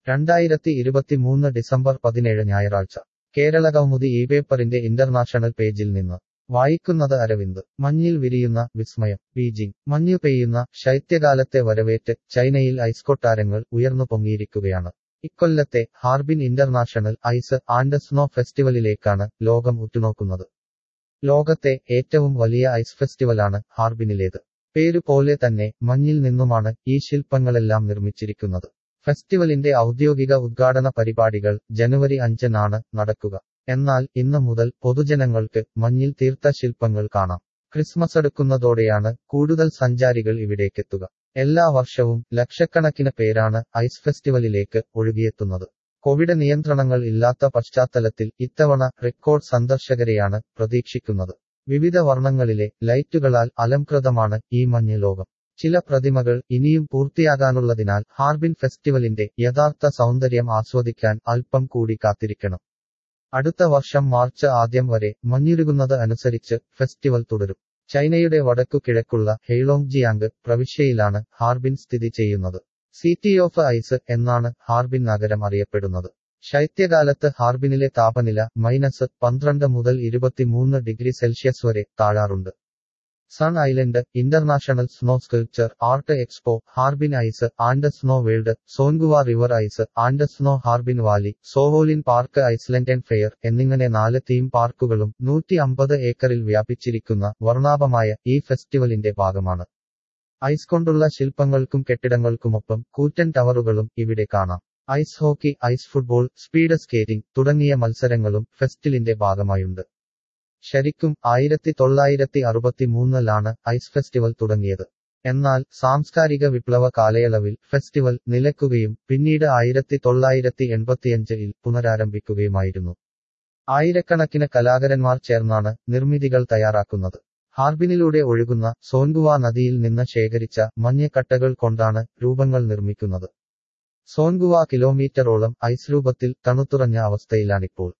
രണ്ടായിരത്തി ഇരുപത്തിമൂന്ന് ഡിസംബർ പതിനേഴ് ഞായറാഴ്ച കേരളകൗമുദി ഈ പേപ്പറിന്റെ ഇന്റർനാഷണൽ പേജിൽ നിന്ന് വായിക്കുന്നത് അരവിന്ദ് മഞ്ഞിൽ വിരിയുന്ന വിസ്മയം ബീജിംഗ് മഞ്ഞു പെയ്യുന്ന ശൈത്യകാലത്തെ വരവേറ്റ് ചൈനയിൽ ഐസ് കൊട്ടാരങ്ങൾ ഉയർന്നു പൊങ്ങിയിരിക്കുകയാണ് ഇക്കൊല്ലത്തെ Harbin international ice and snow ഫെസ്റ്റിവലിലേക്കാണ് ലോകം ഉറ്റുനോക്കുന്നത് ലോകത്തെ ഏറ്റവും വലിയ ഐസ് ഫെസ്റ്റിവലാണ് ഹാർബിനിലേത് പേരു പോലെ തന്നെ മഞ്ഞിൽ നിന്നുമാണ് ഈ ശില്പങ്ങളെല്ലാം നിർമ്മിച്ചിരിക്കുന്നത് ഫെസ്റ്റിവലിന്റെ ഔദ്യോഗിക ഉദ്ഘാടന പരിപാടികൾ ജനുവരി അഞ്ചിനാണ് നടക്കുക എന്നാൽ ഇന്ന് മുതൽ പൊതുജനങ്ങൾക്ക് മഞ്ഞിൽ തീർത്ത ശില്പങ്ങൾ കാണാം ക്രിസ്മസ് അടുക്കുന്നതോടെയാണ് കൂടുതൽ സഞ്ചാരികൾ ഇവിടേക്കെത്തുക എല്ലാ വർഷവും ലക്ഷക്കണക്കിന് പേരാണ് ഐസ് ഫെസ്റ്റിവലിലേക്ക് ഒഴുകിയെത്തുന്നത് കോവിഡ് നിയന്ത്രണങ്ങൾ ഇല്ലാത്ത പശ്ചാത്തലത്തിൽ ഇത്തവണ റെക്കോർഡ് സന്ദർശകരെയാണ് പ്രതീക്ഷിക്കുന്നത് വിവിധ വർണ്ണങ്ങളിലെ ലൈറ്റുകളാൽ അലംകൃതമാണ് ഈ മഞ്ഞ് ലോകം ചില പ്രതിമകൾ ഇനിയും പൂർത്തിയാകാനുള്ളതിനാൽ ഹാർബിൻ ഫെസ്റ്റിവലിന്റെ യഥാർത്ഥ സൗന്ദര്യം ആസ്വദിക്കാൻ അല്പം കൂടി കാത്തിരിക്കണം അടുത്ത വർഷം മാർച്ച് ആദ്യം വരെ മഞ്ഞുരുകുന്നത് അനുസരിച്ച് ഫെസ്റ്റിവൽ തുടരും ചൈനയുടെ വടക്കു കിഴക്കുള്ള ഹെയ്ലോങ്ജിയാങ് പ്രവിശ്യയിലാണ് ഹാർബിൻ സ്ഥിതി ചെയ്യുന്നത് സിറ്റി ഓഫ് ഐസ് എന്നാണ് ഹാർബിൻ നഗരം അറിയപ്പെടുന്നത് ശൈത്യകാലത്ത് ഹാർബിനിലെ താപനില മൈനസ് പന്ത്രണ്ട് മുതൽ ഇരുപത്തിമൂന്ന് ഡിഗ്രി സെൽഷ്യസ് വരെ താഴാറുണ്ട് Sun Island international snow sculpture art expo Harbin ice and snow world Songhua river ice and snow Harbin valley Zhaolin park Iceland fair എന്നിങ്ങനെ നാല് തീം പാർക്കുകളും നൂറ്റി അമ്പത് ഏക്കറിൽ വ്യാപിച്ചിരിക്കുന്ന വർണ്ണാഭമായ ഈ ഫെസ്റ്റിവലിന്റെ ഭാഗമാണ് ഐസ് കൊണ്ടുള്ള ശില്പങ്ങൾക്കും കെട്ടിടങ്ങൾക്കുമൊപ്പം കൂറ്റൻ ടവറുകളും ഇവിടെ കാണാം ice hockey ice football speed skating തുടങ്ങിയ മത്സരങ്ങളും ഫെസ്റ്റിലിന്റെ ഭാഗമായുണ്ട് ശരിക്കും ആയിരത്തി തൊള്ളായിരത്തി അറുപത്തിമൂന്നിലാണ് ഐസ് ഫെസ്റ്റിവൽ തുടങ്ങിയത് എന്നാൽ സാംസ്കാരിക വിപ്ലവ കാലയളവിൽ ഫെസ്റ്റിവൽ നിലക്കുകയും പിന്നീട് ആയിരത്തി തൊള്ളായിരത്തി എൺപത്തിയഞ്ചിൽ പുനരാരംഭിക്കുകയുമായിരുന്നു ആയിരക്കണക്കിന് കലാകാരന്മാർ ചേർന്നാണ് നിർമ്മിതികൾ തയ്യാറാക്കുന്നത് ഹാർബിനിലൂടെ ഒഴുകുന്ന സോൻഗുവ നദിയിൽ നിന്ന് ശേഖരിച്ച മഞ്ഞക്കട്ടകൾ കൊണ്ടാണ് രൂപങ്ങൾ നിർമ്മിക്കുന്നത് സോൻഗുവ കിലോമീറ്ററോളം ഐസ് രൂപത്തിൽ തണുത്തുറഞ്ഞ അവസ്ഥയിലാണിപ്പോൾ